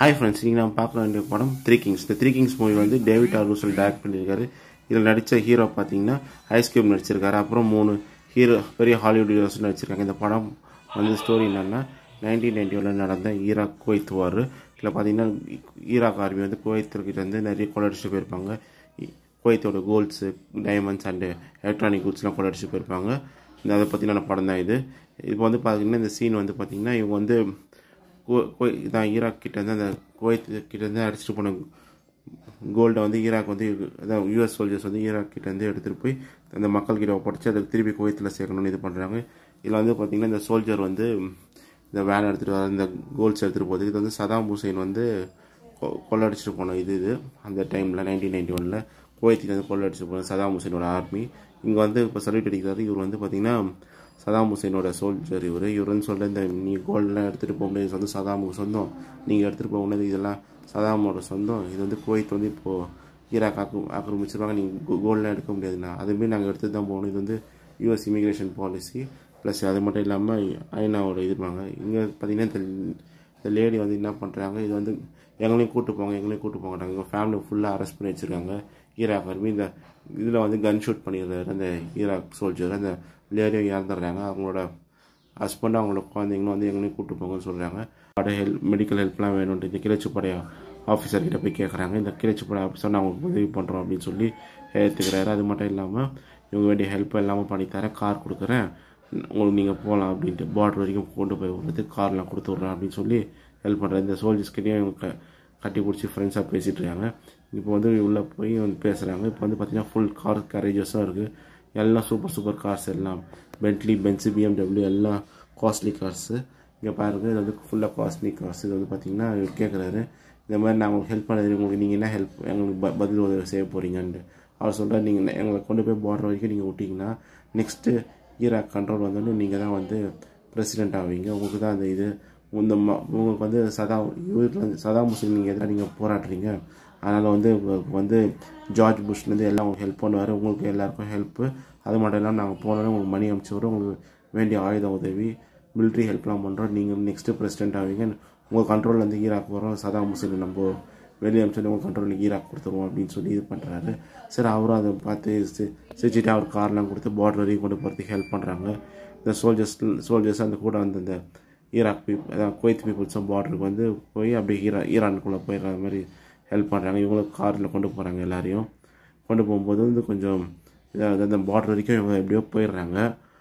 hi friends நீங்கள் நம்ம பார்க்க வேண்டிய படம் த்ரீ கிங்ஸ் இந்த த்ரீ கிங்ஸ் மூவி வந்து டேவிட் ஆர் ரூசல் டைரக்ட் பண்ணியிருக்காரு இதில் நடித்த ஹீரோ பார்த்தீங்கன்னா ஐஸ் கியூப் நடிச்சிருக்காரு அப்புறம் மூணு ஹீரோ பெரிய ஹாலிவுட் ஹீரோஸ் நடிச்சிருக்காங்க இந்த படம் வந்து ஸ்டோரி என்னென்னா நைன்டீன் நைன்டி ஒனில் நடந்த ஈராக் குவைத் வார் இதில் பார்த்தீங்கன்னா ஈராக் ஆர்மி வந்து குவைத்திற்கிட்ட வந்து நிறைய கொள்ளடிச்சிட்டு போயிருப்பாங்க இ- குவைத்தோட கோல்ட்ஸு டைமண்ட்ஸ் அண்டு எலக்ட்ரானிக் குட்ஸ்லாம் கொள்ளடிச்சிட்டு போயிருப்பாங்க இந்த அதை பற்றின படம் தான் இது இப்போ வந்து பார்த்தீங்கன்னா இந்த சீன் வந்து பார்த்தீங்கன்னா இவங்க வந்து கு- குவை- இதான் ஈராக் கிட்ட இருந்து அந்த குவைத் கிட்ட இருந்து அடிச்சிட்டு போன கோல்டை வந்து ஈராக் வந்து அதான் யூஎஸ் சோல்ஜர்ஸ் வந்து ஈராக் கிட்ட இருந்து எடுத்துகிட்டு போய் அந்த மக்கள்கிட்ட ஒப்படைச்சு அதை திருப்பி குவைத்தில் சேர்க்கணும்னு இது பண்ணுறாங்க இதில் வந்து பார்த்திங்கன்னா இந்த சோல்ஜர் வந்து இந்த வேன் எடுத்துகிட்டு வர இந்த கோல்ட்ஸ் எடுத்துகிட்டு போகுது இது வந்து சதாம் ஹுசைன் வந்து கொ- கொள்ளடிச்சிட்டு போன இது இது அந்த டைமில் நைன்டீன் நைன்டி ஒனில் குவைத்தில் வந்து கொள்ளடிச்சிட்டு போன சதாம் ஹுசைனோட ஆர்மி இங்கே வந்து இப்போ சல்யூட் அடிக்கிறாரு இவர் வந்து பார்த்திங்கன்னா சதாம் ஹுசைனோட சோல்ஜர் இவர் இவருன்னு சொல்ல இந்த நீ கோல்டெலாம் எடுத்துகிட்டு போக முடியாது இது வந்து சதாமுக்கு சொந்தம் நீங்கள் எடுத்துகிட்டு போக முடியாது இதெல்லாம் சதாமோட சொந்தம் இது வந்து குவைத் வந்து இப்போது ஈராக் ஆக்கு ஆக்கிரமிச்சிருவாங்க நீங்கள் கோல்டெலாம் எடுக்க முடியாதுண்ணா அதுமாரி நாங்கள் எடுத்து தான் போகணும் இது வந்து யூஎஸ் இமிக்ரேஷன் பாலிசி ப்ளஸ் அது மட்டும் இல்லாமல் ஐநாவோட இதுவாங்க இங்கே பார்த்தீங்கன்னா இந்த இந்த லேடி வந்து என்ன பண்ணுறாங்க இது வந்து எங்களையும் கூட்டு போங்க எங்களையும் கூட்டு போங்கட்டாங்க எங்கள் ஃபேமிலி ஃபுல்லாக அரெஸ்ட் பண்ணி வச்சுருக்காங்க ஈராக் ஆர்மி இந்த இதில் வந்து கன் ஷூட் பண்ணிடுறாரு அந்த ஈராக் சோல்ஜர் அந்த லேடியும் இறந்துடுறாங்க அவங்களோட ஹஸ்பண்ட் அவங்களோட குழந்தைங்களும் வந்து எங்களையும் கூட்டு போங்கன்னு சொல்கிறாங்க படை ஹெல்ப் மெடிக்கல் ஹெல்ப்லாம் வேணும்ட்டு இந்த கிளச்சிப்படை ஆஃபீஸர்கிட்ட போய் கேட்குறாங்க இந்த கிளச்சிப்படை ஆஃபீஸர் நான் உங்களுக்கு உதவி பண்ணுறோம் அப்படின்னு சொல்லி ஏற்றுக்கிறாரு அது மட்டும் இல்லாமல் இவங்க வேண்டிய ஹெல்ப் எல்லாமே பண்ணித்தரேன் கார் கொடுக்குறேன் உங்களுக்கு நீங்கள் போகலாம் அப்படின்ட்டு பார்டர் வரைக்கும் கொண்டு போய் விடுறது கார்லாம் கொடுத்து விட்றேன் அப்படின்னு சொல்லி ஹெல்ப் பண்ணுறாரு இந்த சோல்ஜர்ஸ்கிட்டையும் இவங்க க- கட்டி பிடிச்சி ஃப்ரெண்ட்ஸாக பேசிகிட்டு இருக்காங்க இப்போ வந்து உள்ளே போய் வந்து பேசுகிறாங்க இப்போ வந்து பார்த்தீங்கன்னா ஃபுல் கார் கேரேஜஸும் இருக்குது எல்லாம் சூப்பர் சூப்பர் கார்ஸ் எல்லாம் பென்ட்லி பென்ஸு பிஎம்டபிள்யூ எல்லாம் காஸ்ட்லி கார்ஸு இங்கே பாருங்க இது வந்து ஃபுல்லாக காஸ்ட்லி கார்ஸ் இது வந்து பார்த்தீங்கன்னா இவர் கேட்குறாரு இந்த மாதிரி நான் உங்களுக்கு ஹெல்ப் பண்ணது உங்களுக்கு நீங்கள் என்ன ஹெல்ப் எங்களுக்கு ப பதில் உதவி செய்ய போகிறீங்கன்ட்டு அவர் சொல்கிறார் நீங்கள் எங்களை கொண்டு போய் பார்டர் வரைக்கும் நீங்கள் விட்டிங்கன்னா நெக்ஸ்ட்டு ஈராக் கண்ட்ரோல் வந்தோடனே நீங்கள் தான் வந்து பிரசிடென்ட் ஆவீங்க உங்களுக்கு தான் அந்த இது இந்த ம உங்களுக்கு வந்து சதா இவருக்கு வந்து சதா முஸ்லீம் நீங்கள் எதிராக நீங்கள் போராடுறீங்க அதனால் வந்து உங்களுக்கு வந்து ஜார்ஜ் புஷ்லேருந்து எல்லாம் உங்களுக்கு ஹெல்ப் பண்ணுவார் உங்களுக்கு எல்லாருக்கும் ஹெல்ப்பு அது மட்டும் இல்லாமல் நாங்கள் போனோன்னே உங்களுக்கு மணி அனுப்பிச்சி வரோம் உங்களுக்கு வேண்டிய ஆயுத உதவி military ஹெல்ப்லாம் பண்ணுறோம் நீங்கள் நெக்ஸ்ட்டு பிரசிடென்ட் ஆவீங்க உங்கள் கண்ட்ரோல்லேருந்து ஈராக் வரோம் சதாம் முஸ்லீம் நம்ம வெளியே அனுப்பிச்சு உங்கள் கண்ட்ரோலுக்கு ஈராக் கொடுத்துருவோம் அப்படின்னு சொல்லி இது பண்ணுறாரு சரி அவரும் அதை பார்த்து சி- சிரிச்சிட்டு அவர் கார்லாம் கொடுத்து பார்டர் வரைக்கும் கொண்டு போகிறதுக்கு ஹெல்ப் பண்ணுறாங்க இந்த சோல்ஜர்ஸ் சோல்ஜர்ஸ் அந்த கூட வந்து இந்த ஈராக் பீப்புள் அதான் குவைத் பீப்புள்ஸும் பார்டருக்கு வந்து போய் அப்படியே ஈரா ஈரானுக்குள்ளே போயிடுற மாதிரி ஹெல்ப் பண்ணுறாங்க இவங்களும் காரில் கொண்டு போகிறாங்க எல்லாரையும் கொண்டு போகும்போது வந்து கொஞ்சம் இதாக அந்த பார்டர் வரைக்கும் இவங்க எப்படியோ போயிடுறாங்க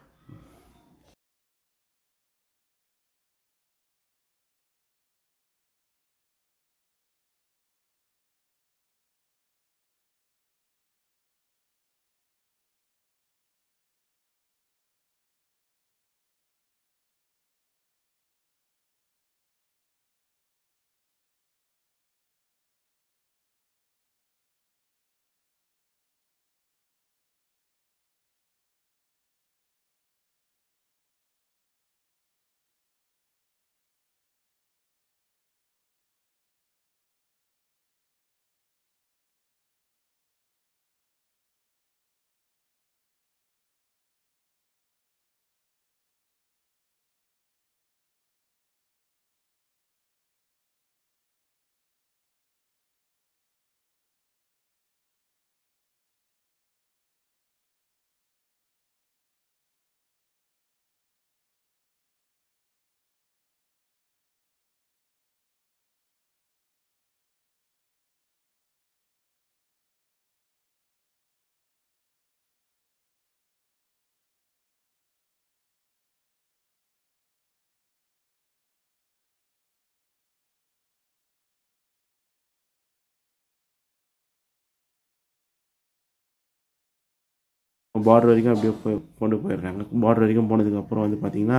பார்டர் வரைக்கும் அப்படியே போய் கொண்டு போயிடுறாங்க பார்டர் வரைக்கும் போனதுக்கப்புறம் வந்து பார்த்தீங்கன்னா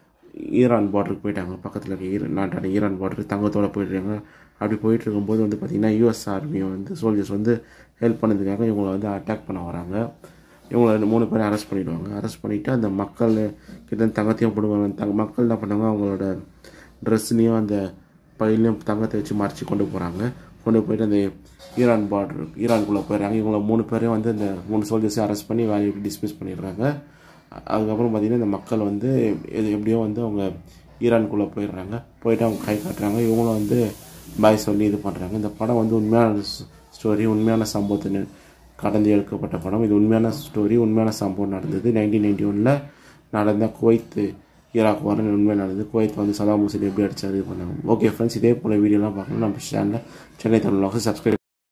ஈரான் பார்டருக்கு போயிட்டாங்க பக்கத்தில் இருக்க ஈரான் நாட்டான ஈரான் பார்டருக்கு தங்கத்தோட போயிடுறாங்க அப்படி போயிட்டு இருக்கும்போது வந்து பார்த்தீங்கன்னா யூஎஸ் ஆர்மியை வந்து சோல்ஜர்ஸ் வந்து ஹெல்ப் பண்ணதுக்காக இவங்களை வந்து அட்டாக் பண்ண வராங்க இவங்களை ரெண்டு மூணு பேரை அரெஸ்ட் பண்ணிடுவாங்க அரெஸ்ட் பண்ணிவிட்டு அந்த மக்கள் கிட்ட தங்கத்தையும் போடுவாங்க தங்க மக்கள் என்ன பண்ணுவாங்க அவங்களோட ட்ரெஸ்லேயும் அந்த பையிலையும் தங்கத்தை வச்சு மறைச்சி கொண்டு போகிறாங்க கொண்டு போயிட்டு அந்த ஈரான் பார்டர் ஈரானுக்குள்ளே போயிடுறாங்க இவங்கள மூணு பேரையும் வந்து அந்த மூணு சோல்ஜர்ஸையும் அரெஸ்ட் பண்ணி வேலையை டிஸ்மிஸ் பண்ணிடுறாங்க அதுக்கப்புறம் பார்த்தீங்கன்னா இந்த மக்கள் வந்து எது எப்படியோ வந்து அவங்க ஈரானுக்குள்ளே போயிடுறாங்க போயிட்டு அவங்க கை காட்டுறாங்க இவங்களும் வந்து பாய் சொல்லி இது பண்ணுறாங்க இந்த படம் வந்து உண்மையான ஸ்டோரி உண்மையான சம்பவத்தை கடந்து எடுக்கப்பட்ட படம் இது உண்மையான ஸ்டோரி உண்மையான சம்பவம் நடந்தது நைன்டீன் நைன்டி ஒனில் நடந்த குவைத்து ஈராக் வாரம் உண்மை நடந்தது குவைத் வந்து சதாம் ஹுசேன் எப்படி அடிச்சாரு இது பண்ணாங்க ஓகே ஃப்ரெண்ட்ஸ் இதே போல் வீடியோலாம் பார்க்கணும் நம்ம சேனலில் சென்னை தமிழ் சப்ஸ்கிரைப்